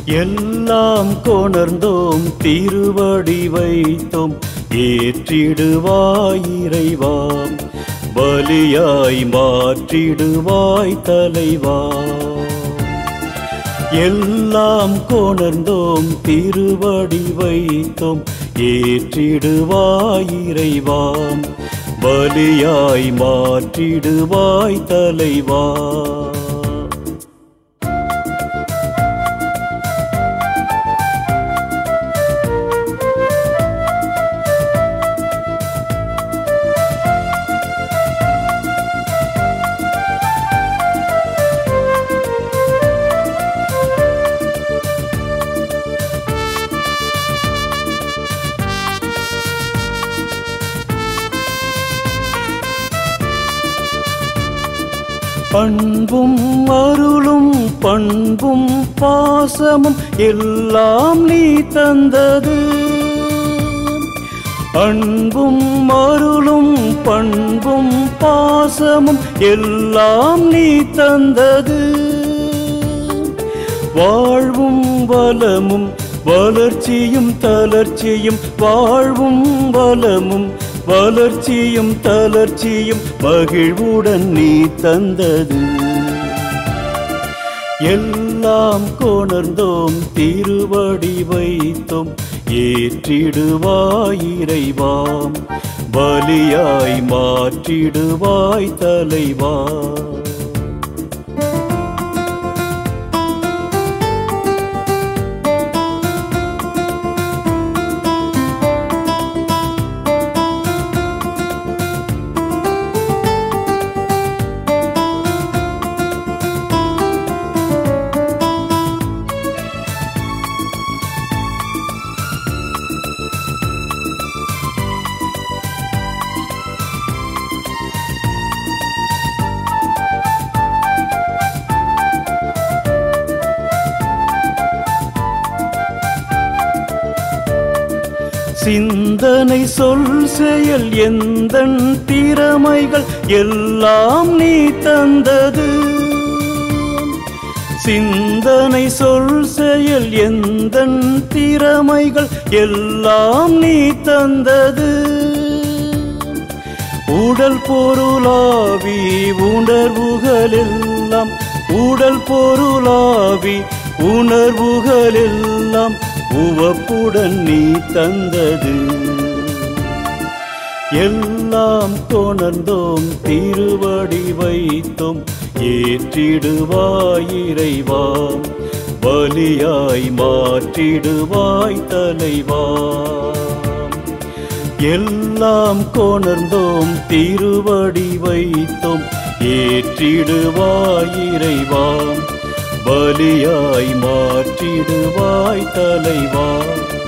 எல்லாம் கொணர்ந்தோம் திருவடி வைத்தோம் ஏற்றிடுவாய் இறைவாம் பலியாய் மாற்றிடுவாய் தலைவா எல்லாம் கொணர்ந்தோம் திருவடி வைத்தோம் ஏற்றிடுவாய் இறைவாம் பலியாய் மாற்றிடுவாய் தலைவா பண்பும் அருளும் பண்பும் பாசமும் எல்லாம் நீ தந்தது அன்பும் அருளும் பண்பும் பாசமும் எல்லாம் நீ தந்தது வாழ்வும் வளமும் வளர்ச்சியும் தளர்ச்சியும் வாழ்வும் வளமும் வளர்ச்சியும் தளர்ச்சியும் மகிழ்வுடன் நீ தந்தது எல்லாம் கொணர்ந்தோம் திருவடி வைத்தோம் ஏற்றிடுவாய் இறைவாம் பலியாய் மாற்றிடுவாய் தலைவா சிந்தனை சொல் செயல் எந்தன் திறமைகள் எல்லாம் நீ தந்தது சிந்தனை சொல் செயல் எந்தன் திறமைகள் எல்லாம் நீ தந்தது உடல் பொருளாவி உணர்வுகள் எல்லாம் உடல் பொருளாவி உணர்வுகள் எல்லாம் உவப்புடன் நீ தந்தது எல்லாம் கொணர்ந்தோம் திருவடி வைத்தோம் ஏற்றிடுவாய் இறைவாம் பலியாய் மாற்றிடுவாய் தலைவா எல்லாம் கொணர்ந்தோம் திருவடி வைத்தோம் ஏற்றிடுவாய் இறைவாம் பலியாய் மாற்றிடுவாய் தலைவா